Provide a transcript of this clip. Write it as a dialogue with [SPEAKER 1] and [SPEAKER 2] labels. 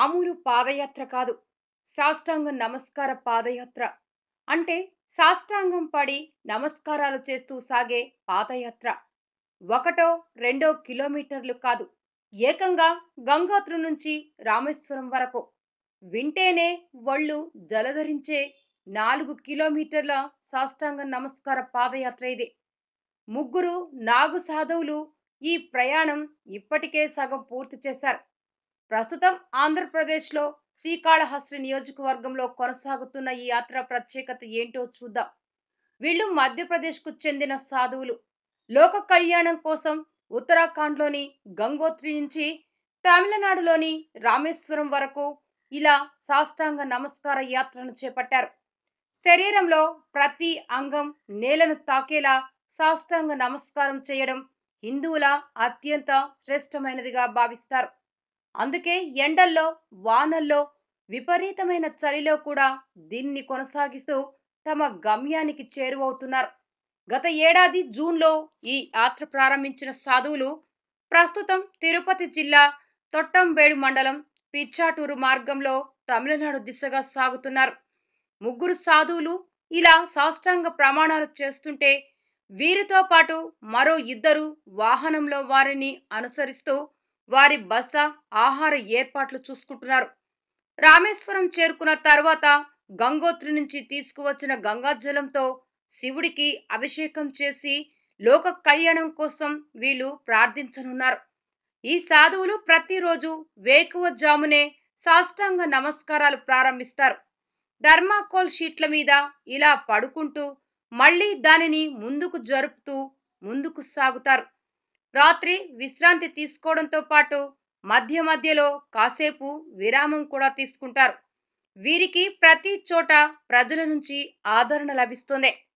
[SPEAKER 1] మామూలు పాదయాత్ర కాదు సాష్టాంగ నమస్కార పాదయాత్ర అంటే సాష్టాంగం పడి నమస్కారాలు చేస్తూ సాగే పాదయాత్ర ఒకటో రెండో కిలోమీటర్లు కాదు ఏకంగా గంగోత్రి నుంచి రామేశ్వరం వరకు వింటేనే ఒళ్ళు జలధరించే నాలుగు కిలోమీటర్ల సాష్టాంగ నమస్కార పాదయాత్ర ఇది ముగ్గురు నాగు సాధువులు ఈ ప్రయాణం ఇప్పటికే సగం పూర్తి చేశారు ప్రస్తుతం ఆంధ్రప్రదేశ్లో శ్రీకాళహస్తి నియోజకవర్గంలో కొనసాగుతున్న ఈ యాత్ర ప్రత్యేకత ఏంటో చూద్దాం వీళ్ళు మధ్యప్రదేశ్కు చెందిన సాధువులు లోక కళ్యాణం కోసం ఉత్తరాఖండ్లోని గంగోత్రి నుంచి తమిళనాడులోని రామేశ్వరం వరకు ఇలా సాష్టాంగ నమస్కార యాత్రను చేపట్టారు శరీరంలో ప్రతి అంగం నేలను తాకేలా సాష్టాంగ నమస్కారం చేయడం హిందువుల అత్యంత శ్రేష్టమైనదిగా భావిస్తారు అందుకే ఎండల్లో వానల్లో విపరీతమైన చలిలో కూడా దీన్ని కొనసాగిస్తూ తమ గమ్యానికి చేరువవుతున్నారు గత ఏడాది జూన్లో ఈ యాత్ర ప్రారంభించిన సాధువులు ప్రస్తుతం తిరుపతి జిల్లా తొట్టంబేడు మండలం పిచ్చాటూరు మార్గంలో తమిళనాడు దిశగా సాగుతున్నారు ముగ్గురు సాధువులు ఇలా సాష్టాంగ ప్రమాణాలు చేస్తుంటే వీరితో పాటు మరో ఇద్దరు వాహనంలో వారిని అనుసరిస్తూ వారి బస ఆహార ఏర్పాట్లు చూసుకుంటున్నారు రామేశ్వరం చేరుకున్న తర్వాత గంగోత్రి నుంచి తీసుకువచ్చిన గంగాజలంతో శివుడికి అభిషేకం చేసి లోక కళ్యాణం కోసం వీళ్ళు ప్రార్థించనున్నారు ఈ సాధువులు ప్రతిరోజు వేకువ జామునే సాష్టాంగ నమస్కారాలు ప్రారంభిస్తారు ధర్మాకోల్ షీట్ల మీద ఇలా పడుకుంటూ మళ్ళీ దానిని ముందుకు జరుపుతూ ముందుకు సాగుతారు రాత్రి విశ్రాంతి తీసుకోవడంతో పాటు మధ్య మధ్యలో కాసేపు విరామం కూడా తీసుకుంటారు వీరికి ప్రతి చోట ప్రజల నుంచి ఆదరణ లభిస్తుంది